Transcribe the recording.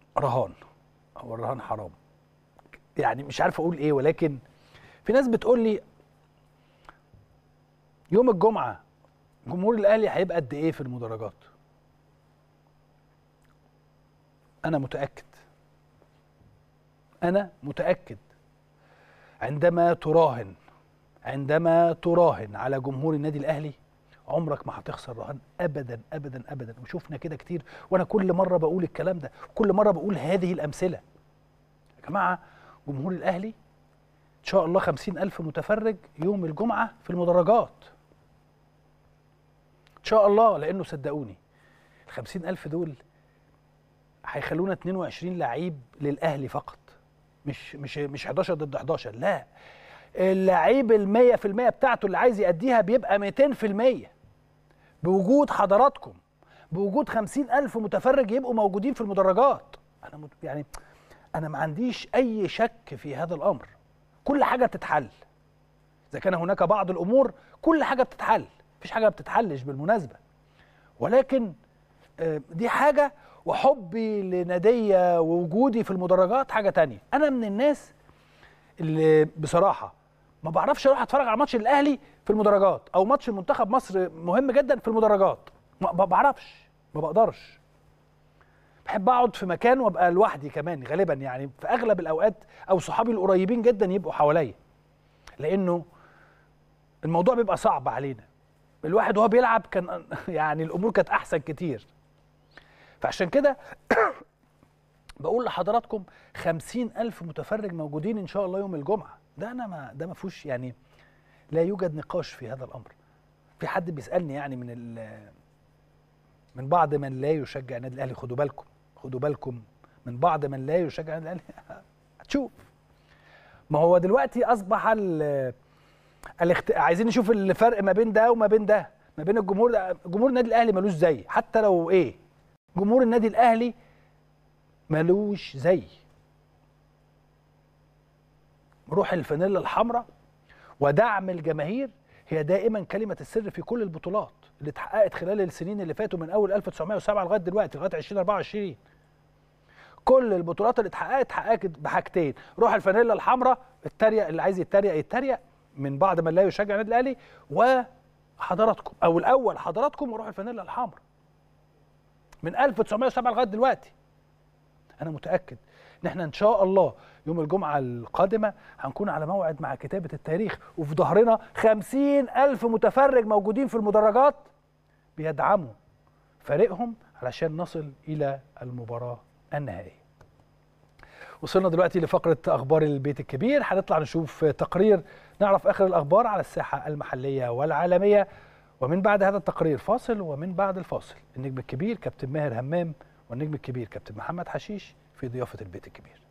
رهان هو الرهان حرام يعني مش عارف اقول ايه ولكن في ناس بتقول لي يوم الجمعه جمهور الاهلي هيبقى قد ايه في المدرجات انا متاكد انا متاكد عندما تراهن عندما تراهن على جمهور النادي الاهلي عمرك ما هتخسر رهان ابدا ابدا ابدا وشفنا كده كتير وانا كل مره بقول الكلام ده كل مره بقول هذه الامثله يا جماعه جمهور الاهلي ان شاء الله خمسين الف متفرج يوم الجمعه في المدرجات ان شاء الله لانه صدقوني الخمسين الف دول هيخلونا 22 لعيب للاهلي فقط مش مش مش 11 ضد 11 لا اللعيب ال 100% بتاعته اللي عايز يأديها بيبقى 200% بوجود حضراتكم بوجود 50000 متفرج يبقوا موجودين في المدرجات انا مت... يعني انا ما عنديش اي شك في هذا الامر كل حاجه بتتحل اذا كان هناك بعض الامور كل حاجه بتتحل مفيش حاجه ما بتتحلش بالمناسبه ولكن آه، دي حاجه وحبي لناديه ووجودي في المدرجات حاجه تانية انا من الناس اللي بصراحه ما بعرفش اروح اتفرج على ماتش الاهلي في المدرجات او ماتش منتخب مصر مهم جدا في المدرجات ما ما بعرفش ما بقدرش بحب اقعد في مكان وابقى لوحدي كمان غالبا يعني في اغلب الاوقات او صحابي القريبين جدا يبقوا حواليا لانه الموضوع بيبقى صعب علينا الواحد وهو بيلعب كان يعني الامور كانت احسن كتير فعشان كده بقول لحضراتكم خمسين ألف متفرج موجودين إن شاء الله يوم الجمعة ده أنا ما ده ما فيهوش يعني لا يوجد نقاش في هذا الأمر في حد بيسألني يعني من ال من بعض من لا يشجع النادي الأهلي خدوا بالكم خدوا بالكم من بعض من لا يشجع النادي الأهلي هتشوف ما هو دلوقتي أصبح ال الاخت... عايزين نشوف الفرق ما بين ده وما بين ده ما بين الجمهور ده جمهور النادي الأهلي ملوش زي حتى لو إيه جمهور النادي الأهلي ملوش زي روح الفانيلا الحمراء ودعم الجماهير هي دائما كلمة السر في كل البطولات اللي اتحققت خلال السنين اللي فاتوا من أول 1907 لغاية دلوقتي لغاية 2024 كل البطولات اللي اتحققت اتحققت بحاجتين روح الفانيلا الحمراء التريق اللي عايز يتريق يتريق من بعض من لا يشجع النادي الاهلي وحضراتكم او الاول حضراتكم وروح الفانيلا الحمراء من 1907 لغايه دلوقتي انا متاكد ان احنا ان شاء الله يوم الجمعه القادمه هنكون على موعد مع كتابه التاريخ وفي ظهرنا خمسين الف متفرج موجودين في المدرجات بيدعموا فريقهم علشان نصل الى المباراه النهائيه وصلنا دلوقتي لفقره اخبار البيت الكبير هنطلع نشوف تقرير نعرف اخر الاخبار على الساحه المحليه والعالميه ومن بعد هذا التقرير فاصل ومن بعد الفاصل النجم الكبير كابتن ماهر همام والنجم الكبير كابتن محمد حشيش في ضيافه البيت الكبير